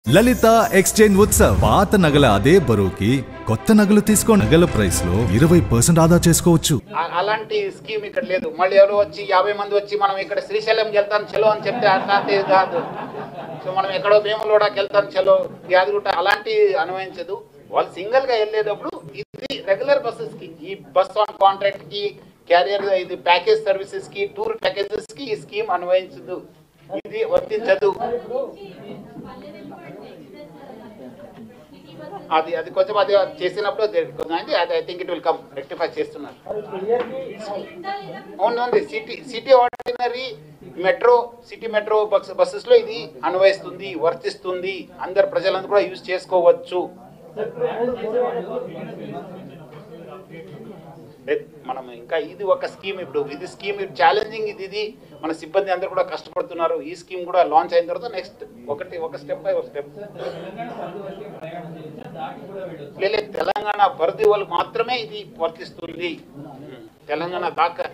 లలిత exchange Utsav పాత నగల అదే బరువుకి కొత్త నగలు తీసుకో నగల ప్రైస్ లో ఇరవై పర్సెంట్ ఆదా చేసుకోవచ్చు ఆ- అలాంటి స్కీమ్ ఇక్కడ లేదు మళ్ళీ ఎవరో వచ్చి యాభై మంది వచ్చి మనం ఇక్కడ శ్రీశైలం వెళ్తాం చలో అని చెప్తే అట్లాంటిది కాదు సో మనం ఎక్కడో భీములోడాకి వెళ్తాం చలో యాదగుట్ట అలాంటి అన్వయించదు వాళ్ళు సింగిల్ గా వెళ్ళేటప్పుడు ఇది రెగ్యులర్ బస్సెస్ కి ఈ బస్ ఆన్ కాంట్రాక్ట్ కి క్యారియర్ ఇది ప్యాకేజ్ సర్వీసెస్ కి టూర్ ప్యాకేజెస్ కి ఈ స్కీమ్ అన్వయించదు ఇది వర్తించదు అది అది కొంచెం అది చేసినప్పుడు అది కొంచెం అయింది అది I think it will come rectify చేస్తున్నారు అవును ఉంది city city ordinary metro city metro bus buses లో ఇది అన్వయిస్తుంది వర్తిస్తుంది అందరు ప్రజలందరూ కూడా యూజ్ చేసుకోవచ్చు లేదు, మనం ఇంకా ఇది ఒక స్కీమ్ ఇప్పుడు ఇది స్కీమ్ ఛాలెంజింగ్ ఇది ఇది మన సిబ్బంది అందరూ కూడా కష్టపడుతున్నారు ఈ స్కీమ్ కూడా లాంచ్ అయిన తర్వాత నెక్స్ట్ ఒకటి ఒక స్టెప్ బై ఒక స్టెప్ లేదు తెలంగాణ పరిధి వాళ్ళు మాత్రమే ఇది వర్తిస్తుంది ఉం. తెలంగాణ దాకా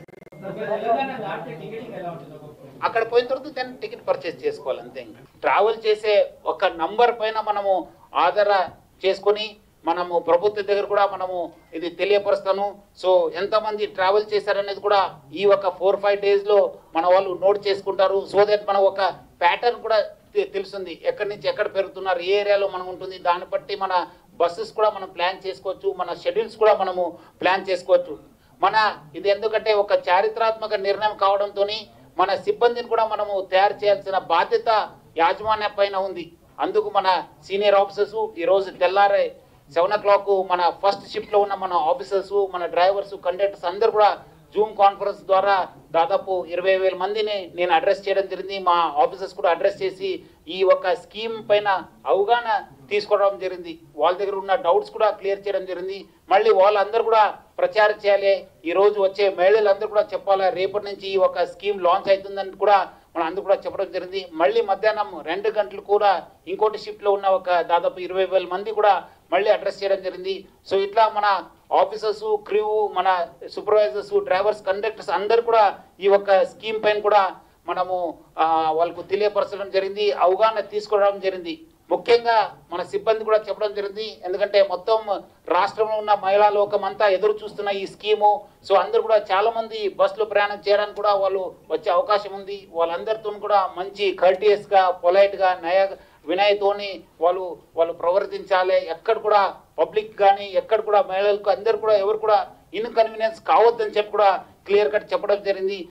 అక్కడ పోయిన తర్వాత దాన్ని టికెట్ పర్చేస్ చేసుకోవాలి అంతే ఇంకా ట్రావెల్ చేసే ఒక నంబర్ పైన మనము ఆధార చేసుకొని మనము ప్రభుత్వం దగ్గర కూడా మనము ఇది తెలియపరుస్తాను సో ఎంతమంది ట్రావెల్ చేశారనేది కూడా ఈ ఒక ఫోర్ ఫైవ్ డేస్లో మన వాళ్ళు నోట్ చేసుకుంటారు సో దట్ మనం ఒక ప్యాటర్న్ కూడా తె- తెలుస్తుంది ఎక్కడి నుంచి ఎక్కడ పెరుగుతున్నారు ఏ ఏరియాలో మనం ఉంటుంది దాన్ని బట్టి మన బస్సెస్ కూడా మనం ప్లాన్ చేసుకోవచ్చు మన షెడ్యూల్స్ కూడా మనము ప్లాన్ చేసుకోవచ్చు మన ఇది ఎందుకంటే ఒక చారిత్రాత్మక నిర్ణయం కావడంతో మన సిబ్బందిని కూడా మనము తయారు చేయాల్సిన బాధ్యత యాజమాన్య పైన ఉంది అందుకు మన సీనియర్ ఆఫీసర్స్ ఈరోజు తెల్లారే సెవెన్ ఓ క్లాక్ మన ఫస్ట్ షిఫ్ట్ లో ఉన్న మన ఆఫీసర్స్ మన డ్రైవర్స్ కండక్టర్స్ అందరు కూడా జూమ్ కాన్ఫరెన్స్ ద్వారా దాదాపు ఇరవై వేల మందిని నేను అడ్రస్ చేయడం జరిగింది మా ఆఫీసర్స్ కూడా అడ్రస్ చేసి ఈ ఒక స్కీమ్ పైన అవగాహన తీసుకోవడం జరిగింది వాళ్ళ దగ్గర ఉన్న డౌట్స్ కూడా క్లియర్ చేయడం జరిగింది మళ్ళీ వాళ్ళందరూ కూడా ప్రచారం చేయాలి ఈ రోజు వచ్చే మహిళలందరూ కూడా చెప్పాలి రేపటి నుంచి ఈ ఒక స్కీమ్ లాంచ్ అవుతుందని కూడా మనం అందరూ కూడా చెప్పడం జరిగింది మళ్ళీ మధ్యాహ్నం రెండు గంటలు కూడా ఇంకోటి షిఫ్ట్ లో ఉన్న ఒక దాదాపు ఇరవై వేల మంది కూడా మళ్ళీ అడ్రస్ చేయడం జరిగింది సో ఇట్లా మన ఆఫీసర్స్ క్రూ మన సూపర్వైజర్స్ డ్రైవర్స్ కండక్టర్స్ అందరు కూడా ఈ ఒక స్కీమ్ పైన కూడా మనము ఆ, వాళ్ళకు తెలియపరచడం జరిగింది అవగాహన తీసుకోవడం జరిగింది ముఖ్యంగా మన సిబ్బంది కూడా చెప్పడం జరిగింది ఎందుకంటే మొత్తం రాష్ట్రంలో ఉన్న మహిళా లోకం అంతా ఎదురు చూస్తున్న ఈ స్కీము సో అందరు కూడా చాలా మంది బస్సులో ప్రయాణం చేయడానికి కూడా వాళ్ళు వచ్చే అవకాశం ఉంది వాళ్ళందరితో కూడా మంచి కర్టియస్ గా పొలైట్ గా నయ వినయతోని వాళ్ళు వాళ్ళు ప్రవర్తించాలి ఎక్కడ కూడా పబ్లిక్ కానీ ఎక్కడ కూడా మహిళలకు అందరు కూడా ఎవరు కూడా ఇన్కన్వీనియన్స్ కావద్దని చెప్పి కూడా క్లియర్ కట్ చెప్పడం జరిగింది